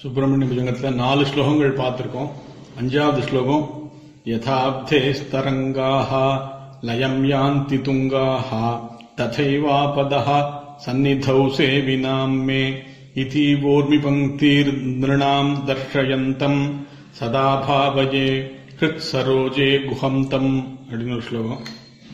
சுப்பிரமணிய புஜங்கத்தில் நாலு ஸ்லோகங்கள் பார்த்திருக்கோம் அஞ்சாவது ஸ்லோகம் யதாப்தே ஸ்தரங்காக லயம் யாந்தி துங்காக ததைவாபதः சந்நிதௌ சேவினாம் மே இதீவோர்மி பங்கீர் நிருணாம் தர்ஷயந்தம் சதா பாவயே ஹிருத் சரோஜே குஹந்தம் அப்படின்னு ஒரு ஸ்லோகம்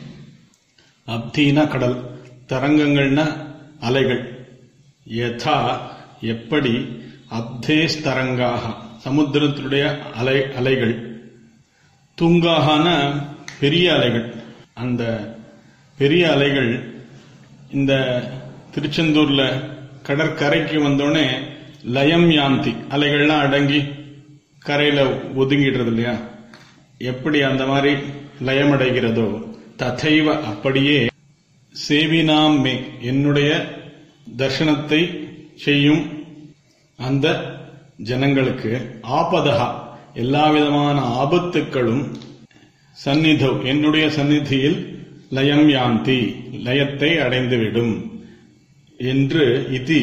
அப்தினா கடல் தரங்கங்கள்னா அலைகள் யதா எப்படி அப்தே ஸ்தரங்காக சமுத்திரத்தினுடைய அலை அலைகள் துங்காகன பெரிய அலைகள் அந்த பெரிய அலைகள் இந்த திருச்செந்தூர்ல கடற்கரைக்கு வந்தோடனே லயம் யாந்தி அலைகள்லாம் அடங்கி கரையில ஒதுங்கிடுறது இல்லையா எப்படி அந்த மாதிரி லயமடைகிறதோ ததைவ அப்படியே சேவினாம் மே என்னுடைய தர்சனத்தை செய்யும் அந்த ஜனங்களுக்கு ஆபதகா எல்லா விதமான ஆபத்துக்களும் சந்நிதோ என்னுடைய சந்நிதியில் லயம் யாந்தி லயத்தை அடைந்துவிடும் என்று இது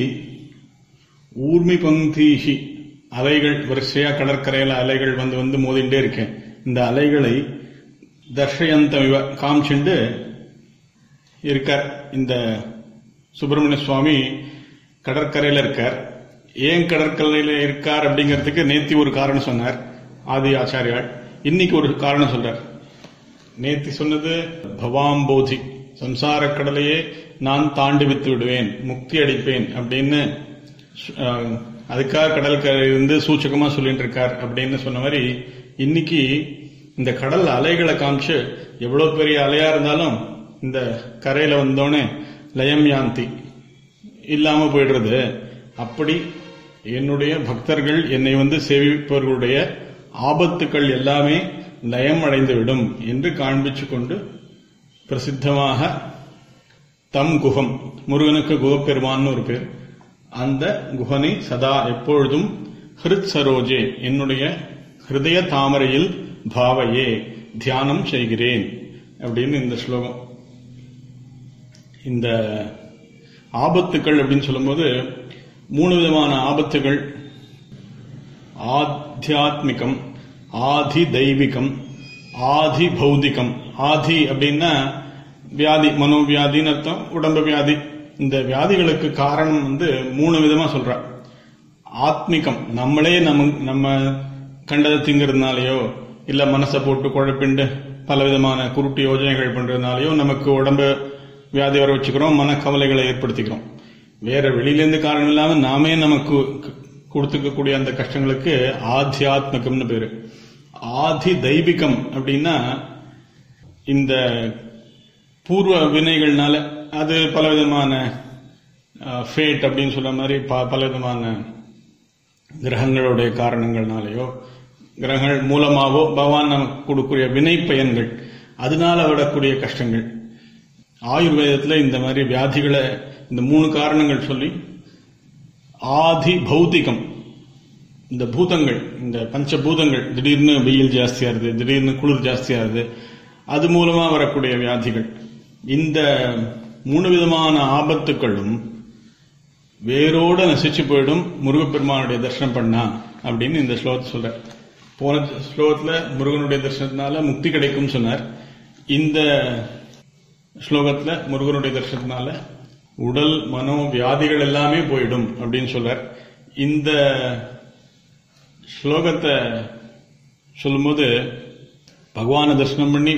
ஊர்மி பங்கீகி அலைகள் வரிசையா கடற்கரையில அலைகள் வந்து வந்து மோதிண்டே இருக்கேன் இந்த அலைகளை தர்ஷயந்தமிவ காமிச்சுண்டு இருக்கார் இந்த சுப்பிரமணிய சுவாமி கடற்கரையில இருக்கார் ஏன் கடற்கரையில இருக்கார் அப்படிங்கிறதுக்கு நேத்தி ஒரு காரணம் சொன்னார் ஆதி ஆச்சாரியால் இன்னைக்கு ஒரு காரணம் சொல்றார் நேத்தி சொன்னது பவாம்போதி சம்சார கடலையே நான் தாண்டி வித்து விடுவேன் முக்தி அடிப்பேன் அப்படின்னு அஹ், அதுக்காக கடற்கரை இருந்து சூச்சகமா சொல்லிட்டு இருக்கார் அப்படின்னு சொன்ன மாதிரி இன்னைக்கு இந்த கடல் அலைகளை காமிச்சு எவ்வளவு பெரிய அலையா இருந்தாலும் இந்த கரையில வந்தோடனே லயம் யாந்தி இல்லாம போயிடுறது அப்படி என்னுடைய பக்தர்கள் என்னை வந்து சேவிப்பவர்களுடைய ஆபத்துக்கள் எல்லாமே லயம் அடைந்துவிடும் என்று காண்பிச்சு கொண்டு பிரசித்தமாக தம் குகம் முருகனுக்கு குகப்பெருமான்னு ஒரு பேர் அந்த குகனை சதா எப்பொழுதும் ஹிருத் சரோஜே என்னுடைய ஹிருதய தாமரையில் பாவையே தியானம் செய்கிறேன் அப்படின்னு இந்த ஸ்லோகம் இந்த ஆபத்துக்கள் அப்படின்னு சொல்லும்போது மூணு விதமான ஆபத்துகள் ஆத்தியாத்மிகம் ஆதி தெய்வீகம் ஆதி பௌதிகம் ஆதி அப்படின்னா வியாதி மனோவியாதின்னு அர்த்தம் உடம்பு வியாதி இந்த வியாதிகளுக்கு காரணம் வந்து மூணு விதமா சொல்றா ஆத்மிகம் நம்மளே நம்ம நம்ம கண்டதை திங்கிறதுனாலயோ இல்ல மனசை போட்டு குழப்பிண்டு பல விதமான குருட்டு யோஜனைகள் பண்றதுனாலயோ நமக்கு உடம்பு வியாதி வர வச்சுக்கிறோம் மனக்கவலைகளை ஏற்படுத்திக்கிறோம் வேற வெளியிலேருந்து காரணம் இல்லாம நாமே நமக்கு கொடுத்துக்கக்கூடிய அந்த கஷ்டங்களுக்கு ஆத்தியாத்மிகம்னு பேரு ஆதி தெய்வீகம் அப்படின்னா இந்த பூர்வ வினைகள்னால அது பலவிதமான ஃபேட் அப்படின்னு சொல்ற மாதிரி ப- பலவிதமான கிரகங்களுடைய காரணங்கள்னாலேயோ கிரகங்கள் மூலமாவோ பகவான் நமக்கு கொடுக்கக்கூடிய வினை பயன்கள் அதனால வரக்கூடிய கஷ்டங்கள் ஆயுர்வேதத்துல இந்த மாதிரி வியாதிகளை இந்த மூணு காரணங்கள் சொல்லி ஆதி பௌதிகம் இந்த பூதங்கள் இந்த பஞ்சபூதங்கள் திடீர்னு வெயில் ஜாஸ்தியா இருது திடீர்னு குளிர் ஜாஸ்தியா இருது அது மூலமா வரக்கூடிய வியாதிகள் இந்த மூணு விதமான ஆபத்துக்களும் வேரோட நசிச்சு போயிடும் முருகப்பெருமானுடைய தரிசனம் பண்ணா அப்படின்னு இந்த ஸ்லோகத்தை சொல்ற போன ஸ்லோகத்துல முருகனுடைய தரிசனத்தினால முக்தி கிடைக்கும் சொன்னார் இந்த ஸ்லோகத்துல முருகனுடைய தரிசனத்தினால உடல் மனோ வியாதிகள் எல்லாமே போயிடும் அப்படின்னு சொல்றார் இந்த ஸ்லோகத்தை சொல்லும்போது பகவானை தரிசனம் பண்ணி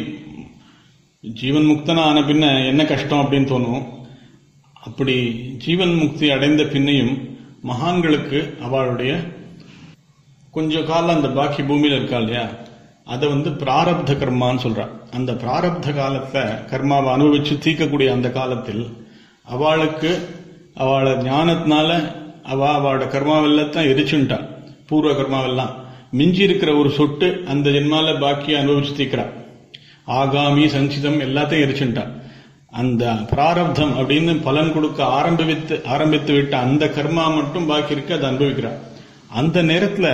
ஜீவன் முக்தனா ஆன பின்ன என்ன கஷ்டம் அப்படின்னு தோணும் அப்படி ஜீவன் முக்தி அடைந்த பின்னையும் மகான்களுக்கு அவளுடைய கொஞ்ச காலம் அந்த பாக்கி பூமியில இருக்கா இல்லையா அதை வந்து பிராரப்த கர்மான்னு சொல்றா அந்த பிராரப்த காலத்தை கர்மாவை அனுபவிச்சு தீர்க்கக்கூடிய அந்த காலத்தில் அவளுக்கு அவளை ஞானத்தினால அவ அவளோட கர்மாவெல்லாம் எரிச்சுட்டா பூர்வ கர்மாவெல்லாம் மிஞ்சி இருக்கிற ஒரு சொட்டு அந்த ஜென்மால பாக்கி அனுபவிச்சு தீக்கிறா ஆகாமி சஞ்சிதம் எல்லாத்தையும் எரிச்சுட்டா அந்த பிராரப்தம் அப்படின்னு பலன் கொடுக்க ஆரம்பித்து ஆரம்பித்து விட்ட அந்த கர்மா மட்டும் பாக்கி இருக்கு அதை அனுபவிக்கிறா அந்த நேரத்துல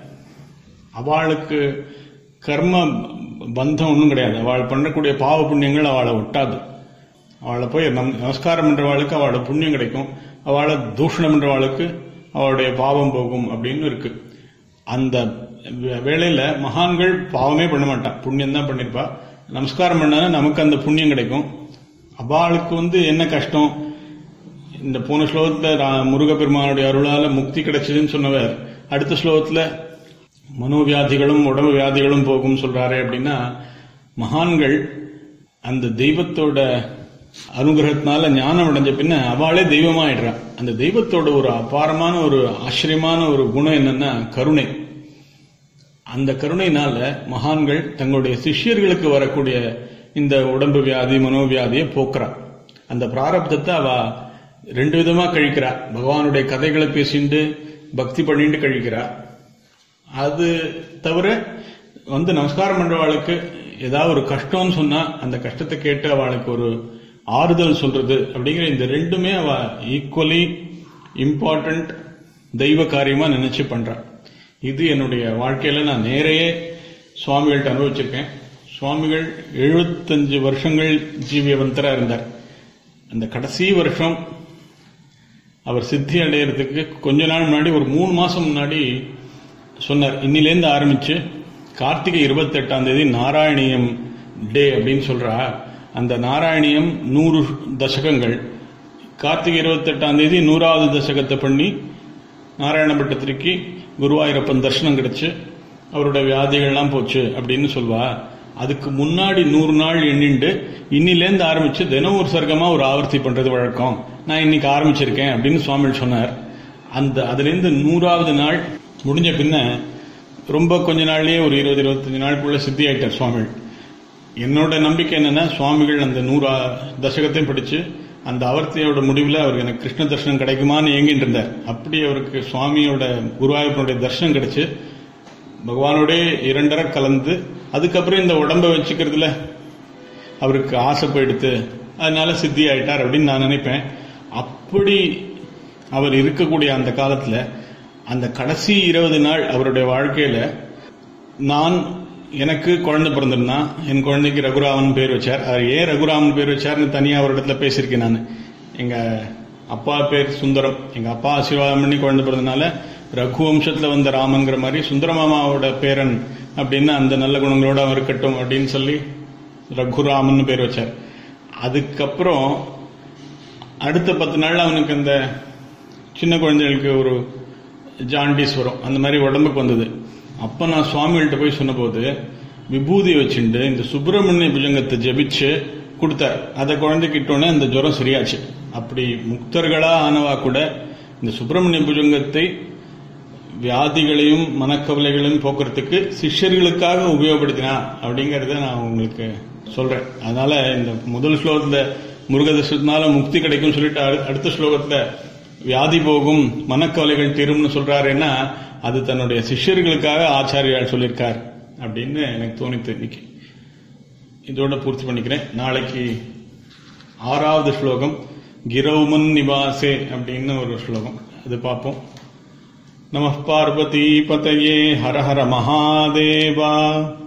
அவளுக்கு கர்ம பந்தம் ஒன்றும் கிடையாது அவள் பண்ணக்கூடிய பாவ புண்ணியங்கள் அவளை ஒட்டாது அவளை போய் நம் நமஸ்காரம் பண்றவாளுக்கு அவளோட புண்ணியம் கிடைக்கும் அவளை தூஷணம் பண்றவாளுக்கு அவருடைய பாவம் போகும் அப்படின்னு இருக்கு அந்த வே- வேளையில மகான்கள் பாவமே பண்ண மாட்டான் புண்ணியம் தான் பண்ணிருப்பா நமஸ்காரம் பண்ணா நமக்கு அந்த புண்ணியம் கிடைக்கும் அவளுக்கு வந்து என்ன கஷ்டம் இந்த போன ஸ்லோகத்துல ரா- முருகப்பெருமானுடைய அருளால முக்தி கிடைச்சதுன்னு சொன்னவர் அடுத்த ஸ்லோகத்துல மனோவியாதிகளும் உடம்பு வியாதிகளும் போகும் சொல்றாரு அப்படின்னா மகான்கள் அந்த தெய்வத்தோட அனுகிரகத்தினால ஞானம் அடைஞ்ச பின்ன அவளே தெய்வமாயிடுறா அந்த தெய்வத்தோட ஒரு அபாரமான ஒரு ஆச்சரியமான ஒரு குணம் என்னன்னா கருணை அந்த கருணையினால மகான்கள் தங்களுடைய சிஷ்யர்களுக்கு வரக்கூடிய இந்த உடம்பு வியாதி மனோவியாதியை போக்குறா அந்த பிராரப்தத்தை அவ ரெண்டு விதமா கழிக்கிறா பகவானுடைய கதைகளை பேசிண்டு பக்தி பண்ணிட்டு கழிக்கிறா அது தவிர வந்து நமஸ்காரம் பண்றவாளுக்கு ஏதாவது ஒரு கஷ்டம்னு சொன்னா அந்த கஷ்டத்தை கேட்டு அவளுக்கு ஒரு ஆறுதல் சொல்றது அப்படிங்கிற இந்த ரெண்டுமே அவ ஈக்குவலி இம்பார்ட்டன்ட் தெய்வ காரியமா நினைச்சு பண்றா இது என்னுடைய வாழ்க்கையில நான் நேரையே சுவாமிகள்ட்ட அனுபவிச்சிருக்கேன் சுவாமிகள் எழுபத்தஞ்சு வருஷங்கள் ஜீவியவந்தரா இருந்தார் அந்த கடைசி வருஷம் அவர் சித்தி அடையறதுக்கு கொஞ்ச நாள் முன்னாடி ஒரு மூணு மாசம் முன்னாடி சொன்னார் இன்னிலேருந்து ஆரம்பிச்சு கார்த்திகை இருபத்தி எட்டாம் தேதி நாராயணியம் டே அப்படின்னு சொல்றா அந்த நாராயணியம் நூறு தசகங்கள் கார்த்திகை இருபத்தி எட்டாம் தேதி நூறாவது தசகத்தை பண்ணி நாராயணபட்டத்திற்கு குருவாயூரப்பன் தரிசனம் கிடைச்சு அவருடைய வியாதிகள்லாம் போச்சு அப்படின்னு சொல்வா அதுக்கு முன்னாடி நூறு நாள் எண்ணிண்டு இன்னிலேருந்து ஆரம்பிச்சு தினம் ஒரு சர்க்கமா ஒரு ஆவர்த்தி பண்றது வழக்கம் நான் இன்னைக்கு ஆரம்பிச்சிருக்கேன் அப்படின்னு சுவாமிகள் சொன்னார் அந்த அதுலேருந்து நூறாவது நாள் முடிஞ்ச பின்ன ரொம்ப கொஞ்ச நாள்லயே ஒரு இருபது இருபத்தஞ்சு நாளுக்குள்ள சித்தி ஆயிட்டார் சுவாமிகள் என்னோட நம்பிக்கை என்னன்னா சுவாமிகள் அந்த நூறு தசகத்தையும் படிச்சு அந்த அவர்த்தியோட முடிவில் அவருக்கு எனக்கு கிருஷ்ண தர்சனம் கிடைக்குமான்னு ஏங்கிட்டு இருந்தார் அப்படி அவருக்கு சுவாமியோட குருவாயூரனுடைய தர்சனம் கிடைச்சு பகவானோட இரண்டரை கலந்து அதுக்கப்புறம் இந்த உடம்பை வச்சுக்கிறதுல அவருக்கு ஆசை போயிடுத்து அதனால சித்தி ஆயிட்டார் அப்படின்னு நான் நினைப்பேன் அப்படி அவர் இருக்கக்கூடிய அந்த காலத்துல அந்த கடைசி இருபது நாள் அவருடைய வாழ்க்கையில நான் எனக்கு குழந்தை பிறந்திருந்தா என் குழந்தைக்கு ரகுராமன் பேர் வச்சார் அவர் ஏன் ரகுராமன் பேர் வச்சார்னு தனியா ஒரு இடத்துல பேசியிருக்கேன் நான் எங்க அப்பா பேர் சுந்தரம் எங்க அப்பா ஆசீர்வாதம் பண்ணி குழந்தை பிறந்தனால ரகு வம்சத்துல வந்த ராமன்கிற மாதிரி சுந்தரமாமாவோட பேரன் அப்படின்னு அந்த நல்ல குணங்களோட அவன் இருக்கட்டும் அப்படின்னு சொல்லி ரகுராமன் பேர் வச்சார் அதுக்கப்புறம் அடுத்த பத்து நாள் அவனுக்கு அந்த சின்ன குழந்தைகளுக்கு ஒரு ஜாண்டிஸ் வரும் அந்த மாதிரி உடம்புக்கு வந்தது அப்ப நான் சுவாமிகள்ட்ட போய் சொன்னபோது விபூதி வச்சுண்டு இந்த சுப்பிரமணிய புஜங்கத்தை ஜபிச்சு கொடுத்தார் அதை குழந்தைக்கிட்டோன்னே அந்த ஜுரம் சரியாச்சு அப்படி முக்தர்களா ஆனவா கூட இந்த சுப்பிரமணிய புஜங்கத்தை வியாதிகளையும் மனக்கவலைகளையும் போக்குறதுக்கு சிஷ்யர்களுக்காக உபயோகப்படுத்தினா அப்படிங்கறத நான் உங்களுக்கு சொல்றேன் அதனால இந்த முதல் ஸ்லோகத்துல முருகதசத்தினால முக்தி கிடைக்கும் சொல்லிட்டு அடு- அடுத்த ஸ்லோகத்துல வியாதி போகும் மனக்கவலைகள் தீரும்னு சொல்றாருன்னா அது தன்னுடைய சிஷ்யர்களுக்காக ஆச்சாரியால் சொல்லியிருக்கார் அப்படின்னு எனக்கு தோணித்து இன்னைக்கு இதோட பூர்த்தி பண்ணிக்கிறேன் நாளைக்கு ஆறாவது ஸ்லோகம் கிரௌமன் நிவாசே அப்படின்னு ஒரு ஸ்லோகம் அது பார்ப்போம் நம பார்வதி பதயே ஹர ஹர மகாதேவா